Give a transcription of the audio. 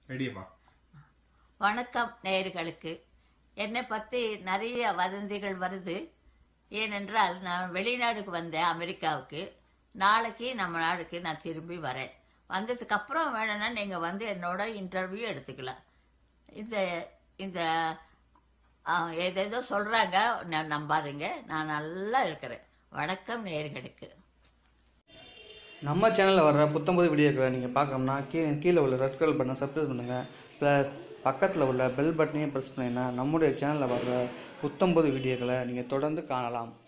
ரெடியப்பா வணக்கம் நேயர்களுக்கு என்னை பற்றி நிறைய வதந்திகள் வருது ஏனென்றால் நான் வெளிநாடுக்கு வந்தேன் அமெரிக்காவுக்கு நாளைக்கு நம்ம நாடுக்கு நான் திரும்பி வரேன் வந்ததுக்கு அப்புறம் வேணும்னா நீங்கள் வந்து என்னோட இன்டர்வியூ எடுத்துக்கலாம் இந்த இந்த ஆ, ஏதேதோ சொல்கிறாங்க நான் நம்பாதுங்க நான் நல்லா இருக்கிறேன் வணக்கம் நேயர்களுக்கு நம்ம சேனலில் வர்ற புத்தம்பது வீடியோக்களை நீங்கள் பார்க்கணும்னா கீழே கீழே உள்ள ரெட் கலர் பட்டனை சப்ஸ்கிரைப் பண்ணுங்கள் ப்ளஸ் பக்கத்தில் உள்ள பெல் பட்டனையும் ப்ரெஸ் பண்ணிங்கன்னா நம்முடைய சேனலில் வர்ற புத்தம்பது வீடியோக்களை நீங்கள் தொடர்ந்து காணலாம்